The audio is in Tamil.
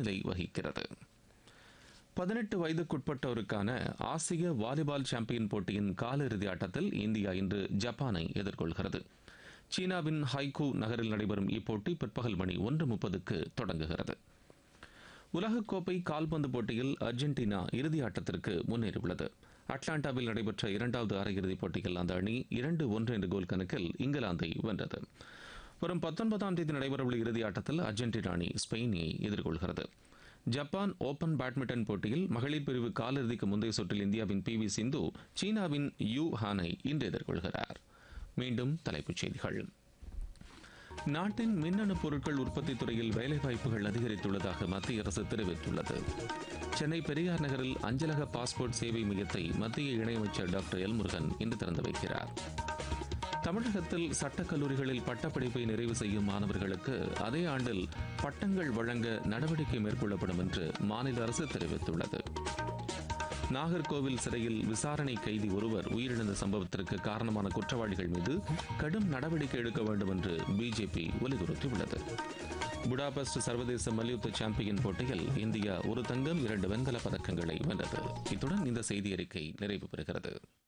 முன்னிலை வகிக்கிறது பதினெட்டு வயதுக்குட்பட்டோருக்கான ஆசிய வாலிபால் சாம்பியன் போட்டியின் காலிறுதி ஆட்டத்தில் இந்தியா இன்று ஜப்பானை எதிர்கொள்கிறது சீனாவின் ஹைகூ நகரில் நடைபெறும் இப்போட்டி பிற்பகல் மணி ஒன்று முப்பதுக்கு தொடங்குகிறது உலகக்கோப்பை கால்பந்து போட்டியில் அர்ஜென்டினா இறுதி ஆட்டத்திற்கு முன்னேறியுள்ளது அட்லாண்டாவில் நடைபெற்ற இரண்டாவது அரையிறுதிப் போட்டியில் அந்த அணி இரண்டு ஒன்று என்ற கோல் கணக்கில் இங்கிலாந்தை வென்றது வரும் பத்தொன்பதாம் தேதி நடைபெறவுள்ள இறுதி ஆட்டத்தில் அர்ஜென்டினா அணி ஸ்பெயினை எதிர்கொள்கிறது ஜப்பான் ஓபன் பேட்மிண்டன் போட்டியில் மகளிர் பிரிவு காலிறுதிக்கு முந்தைய சுற்றில் இந்தியாவின் பி வி சிந்து சீனாவின் யூ ஹானை இன்று எதிர்கொள்கிறார் மீண்டும் தலைப்புச் செய்திகள் நாட்டின் மின்னணு பொருட்கள் உற்பத்தி துறையில் வேலைவாய்ப்புகள் அதிகரித்துள்ளதாக மத்திய அரசு தெரிவித்துள்ளது சென்னை பெரியார் நகரில் அஞ்சலக பாஸ்போர்ட் சேவை மையத்தை மத்திய இணையமைச்சர் டாக்டர் எல் முருகன் இன்று திறந்து வைக்கிறார் தமிழகத்தில் சட்டக்கல்லூரிகளில் பட்டப்படிப்பை நிறைவு செய்யும் மாணவர்களுக்கு அதே ஆண்டில் பட்டங்கள் வழங்க நடவடிக்கை மேற்கொள்ளப்படும் என்று மாநில அரசு தெரிவித்துள்ளது நாகர்கோவில் சிறையில் விசாரணை கைதி ஒருவர் உயிரிழந்த சம்பவத்திற்கு காரணமான குற்றவாளிகள் மீது கடும் நடவடிக்கை எடுக்க வேண்டும் என்று பிஜேபி வலியுறுத்தியுள்ளது புடாபெஸ்ட் சர்வதேச மல்யுத்த சாம்பியன் போட்டியில் இந்தியா ஒரு தங்கம் இரண்டு வெண்கல பதக்கங்களை வென்றது இத்துடன் இந்த செய்தி அறிக்கை நிறைவு பெறுகிறது